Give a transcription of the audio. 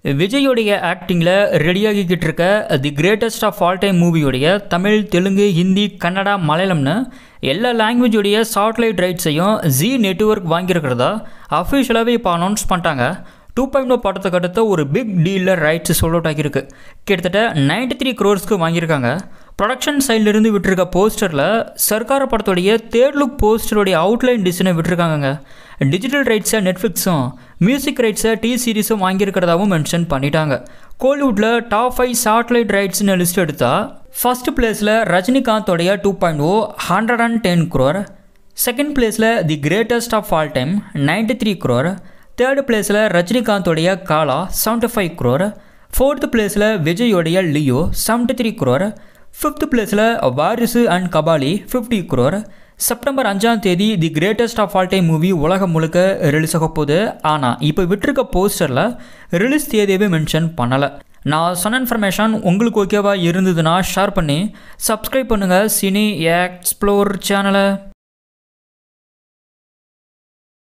விஜயோடைய ஆக்டிங்கில் ரெடியாகிக்கிட்டு இருக்க the greatest of all time மூவியோடைய தமிழ் தெலுங்கு ஹிந்தி கன்னடா மலையாளம்னு எல்லா லாங்குவேஜோடைய சாட்டிலைட் ரைட்ஸையும் ஜி நெட்ஒர்க் வாங்கியிருக்கிறதா அஃபிஷியலாகவே இப்போ அனௌன்ஸ் பண்ணிட்டாங்க டூ பாயிண்ட் ஓ படத்துக்கு அடுத்த ஒரு பிக் டீலில் ரைட்ஸ் சோல் அவுட் ஆகியிருக்கு கிட்டத்தட்ட நைன்டி த்ரீ க்ரோர்ஸ்க்கு வாங்கியிருக்காங்க ப்ரொடக்ஷன் சைட்லேருந்து விட்டுருக்க போஸ்டரில் சர்க்கார படத்துடைய தேர்ட் லுக் போஸ்டருடைய அவுட்லைன் டிசைனை விட்டுருக்காங்கங்க டிஜிட்டல் ரைட்ஸை நெட்ஃப்ளிக்ஸும் மியூசிக் ரைட்ஸை டி சீரிஸும் வாங்கியிருக்கிறதாவும் மென்ஷன் பண்ணிட்டாங்க கோலிவுட்டில் டாப் ஃபைவ் சாட்டிலைட் ரைட்ஸ்னு லிஸ்ட் எடுத்தால் ஃபர்ஸ்ட் பிளேஸில் ரஜினிகாந்தோடைய two point O hundred and ten crore second பிளேஸில் the greatest of all time ninety three crore third பிளேஸில் ரஜினிகாந்தோடைய Kaala seventy five crore fourth பிளேஸில் விஜயோடைய Leo seventy three crore fifth பிளேஸில் Varisu and Kabali fifty crore September அஞ்சாம் தேதி the greatest of all time movie உலகம் முழுக்க ரிலீஸ் ஆக போகுது ஆனால் இப்போ விட்டிருக்க போஸ்டரில் ரிலீஸ் தேதியவே மென்ஷன் பண்ணலை நான் சொன்ன இன்ஃபர்மேஷன் உங்களுக்கு ஓகேவா இருந்ததுன்னா ஷேர் பண்ணி சப்ஸ்கிரைப் பண்ணுங்கள் சினி எக்ஸ்ப்ளோர் சேனலை